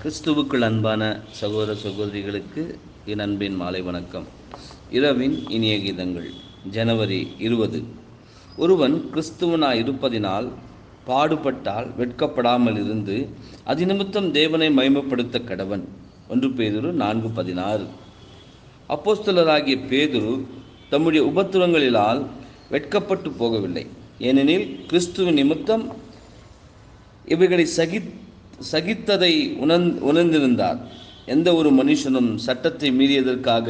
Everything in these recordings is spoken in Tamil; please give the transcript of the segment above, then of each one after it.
கிறிஸ்துவுக்குள் அன்பான சகோதர சகோதரிகளுக்கு என் அன்பின் மாலை வணக்கம் இரவின் இனிய கீதங்கள் ஜனவரி இருபது ஒருவன் கிறிஸ்துவனாய் இருப்பதினால் பாடுபட்டால் வெட்கப்படாமல் இருந்து அதிநிமித்தம் தேவனை மகிமைப்படுத்த கடவன் ஒன்று பேதுரு நான்கு பதினாறு அப்போஸ்தலராகிய பேதுரு தம்முடைய உபத்திரங்களிலால் வெட்கப்பட்டு போகவில்லை ஏனெனில் கிறிஸ்துவின் நிமித்தம் இவைகளை சகி சகித்ததை உணர்ந் உணர்ந்திருந்தார் எந்த ஒரு மனுஷனும் சட்டத்தை மீறியதற்காக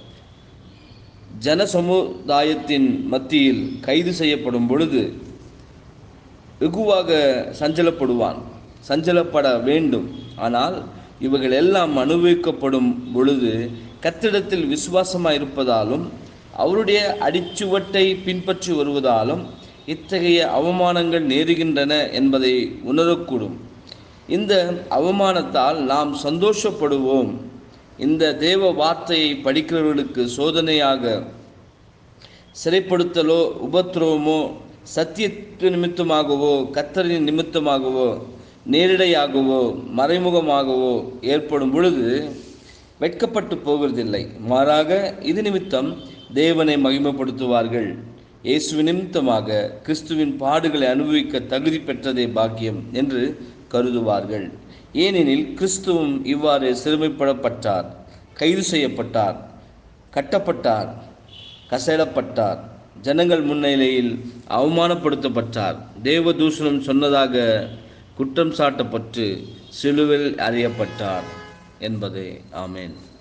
ஜன சமுதாயத்தின் மத்தியில் கைது செய்யப்படும் பொழுது வெகுவாக சஞ்சலப்படுவான் சஞ்சலப்பட வேண்டும் ஆனால் இவைகள் எல்லாம் அனுபவிக்கப்படும் பொழுது கத்திடத்தில் விசுவாசமாக இருப்பதாலும் அவருடைய அடிச்சுவட்டை பின்பற்றி வருவதாலும் இத்தகைய அவமானங்கள் நேருகின்றன என்பதை உணரக்கூடும் இந்த அவமானத்தால் நாம் சந்தோஷப்படுவோம் இந்த தேவ வார்த்தையை படிக்கிறவர்களுக்கு சோதனையாக சிறைப்படுத்தலோ உபத்திரவமோ சத்தியத்து நிமித்தமாகவோ கத்தரின் நிமித்தமாகவோ நேரிடையாகவோ மறைமுகமாகவோ ஏற்படும் பொழுது வெட்கப்பட்டு போவதில்லை மாறாக இது நிமித்தம் தேவனை மகிமைப்படுத்துவார்கள் இயேசு நிமித்தமாக கிறிஸ்துவின் பாடுகளை அனுபவிக்க தகுதி பெற்றதே பாக்கியம் என்று கருதுவார்கள் ஏனெனில் கிறிஸ்துவும் இவ்வாறு சிறுமைப்படப்பட்டார் கைது செய்யப்பட்டார் கட்டப்பட்டார் கசைடப்பட்டார் ஜனங்கள் முன்னிலையில் அவமானப்படுத்தப்பட்டார் தேவதூஷணம் சொன்னதாக குற்றம் சாட்டப்பட்டு சிலுவில் அறியப்பட்டார் என்பதே ஆமேன்